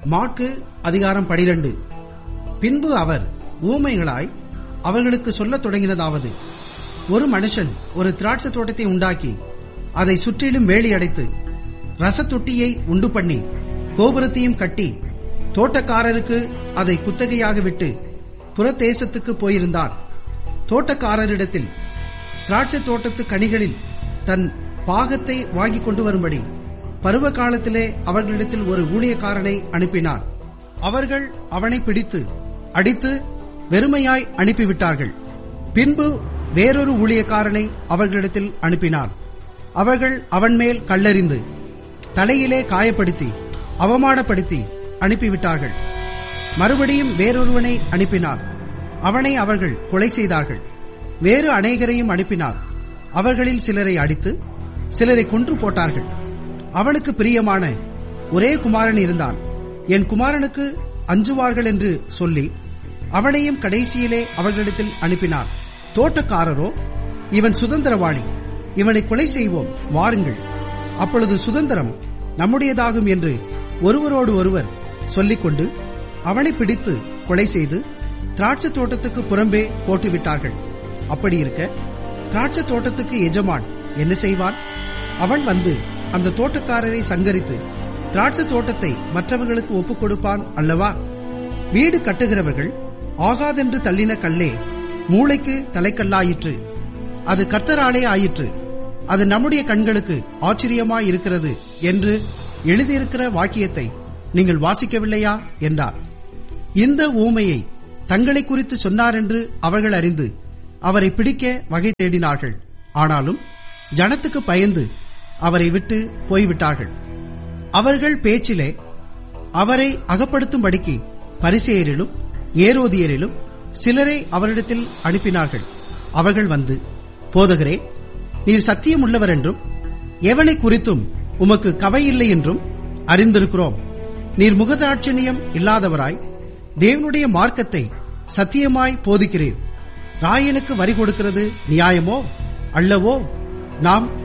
மாற்கு அதிகாரம் பனிரெண்டு பின்பு அவர் ஊமைகளாய் அவர்களுக்கு சொல்லத் தொடங்கினதாவது ஒரு மனுஷன் ஒரு திராட்சை தோட்டத்தை உண்டாக்கி அதை சுற்றிலும் வேலி அடைத்து ரசத்தொட்டியை உண்டு பண்ணி கோபுரத்தையும் கட்டி தோட்டக்காரருக்கு அதை குத்தகையாக விட்டு புறதேசத்துக்கு போயிருந்தார் தோட்டக்காரரிடத்தில் திராட்சை தோட்டத்து கனிகளில் தன் பாகத்தை வாங்கிக் கொண்டு வரும்படி பருவ காலத்திலே அவர்களிடத்தில் ஒரு ஊழியக்காரனை அனுப்பினார் அவர்கள் அவனை பிடித்து அடித்து வெறுமையாய் அனுப்பிவிட்டார்கள் பின்பு வேறொரு ஊழியக்காரனை அவர்களிடத்தில் அனுப்பினார் அவர்கள் அவன் மேல் கல்லெறிந்து தலையிலே காயப்படுத்தி அவமானப்படுத்தி அனுப்பிவிட்டார்கள் மறுபடியும் வேறொருவனை அனுப்பினார் அவனை அவர்கள் கொலை செய்தார்கள் வேறு அநேகரையும் அனுப்பினார் அவர்களில் சிலரை அடித்து சிலரை கொன்று போட்டார்கள் அவனுக்கு பிரியமான ஒரே குமாரன் இருந்தான் என் குமாரனுக்கு அஞ்சுவார்கள் என்று சொல்லி அவனையும் கடைசியிலே அவர்களிடத்தில் அனுப்பினார் தோட்டக்காரரோ இவன் சுதந்திரவாளி இவனை கொலை செய்வோம் வாருங்கள் அப்பொழுது சுதந்திரம் நம்முடையதாகும் என்று ஒருவரோடு ஒருவர் சொல்லிக்கொண்டு அவனை பிடித்து கொலை செய்து திராட்சை தோட்டத்துக்கு புறம்பே போட்டுவிட்டார்கள் அப்படி இருக்க திராட்சை தோட்டத்துக்கு எஜமான் என்ன செய்வான் அவன் வந்து அந்த தோட்டக்காரரை சங்கரித்து திராட்சை தோட்டத்தை மற்றவர்களுக்கு ஒப்புக் கொடுப்பான் அல்லவா வீடு கட்டுகிறவர்கள் ஆகாதென்று தள்ளின கல்லே மூளைக்கு தலைக்கல்லாயிற்று அது கர்த்தராலே ஆயிற்று அது நம்முடைய கண்களுக்கு ஆச்சரியமாயிருக்கிறது என்று எழுதியிருக்கிற வாக்கியத்தை நீங்கள் வாசிக்கவில்லையா என்றார் இந்த ஊமையை தங்களை குறித்து சொன்னார் என்று அவர்கள் அறிந்து அவரை பிடிக்க வகை தேடினார்கள் ஆனாலும் ஜனத்துக்கு பயந்து அவரை விட்டு போய்விட்டார்கள் அவர்கள் பேச்சிலே அவரை அகப்படுத்தும்படிக்கு பரிசேயரிலும் ஏரோதியரிலும் சிலரை அவரிடத்தில் அனுப்பினார்கள் அவர்கள் வந்து போதகரே நீர் சத்தியம் உள்ளவர் என்றும் எவனை குறித்தும் உமக்கு கவையில்லை என்றும் அறிந்திருக்கிறோம் நீர் முகதாட்சணியம் இல்லாதவராய் தேவனுடைய மார்க்கத்தை சத்தியமாய் போதிக்கிறீர் ராயனுக்கு வரி கொடுக்கிறது நியாயமோ அல்லவோ நாம்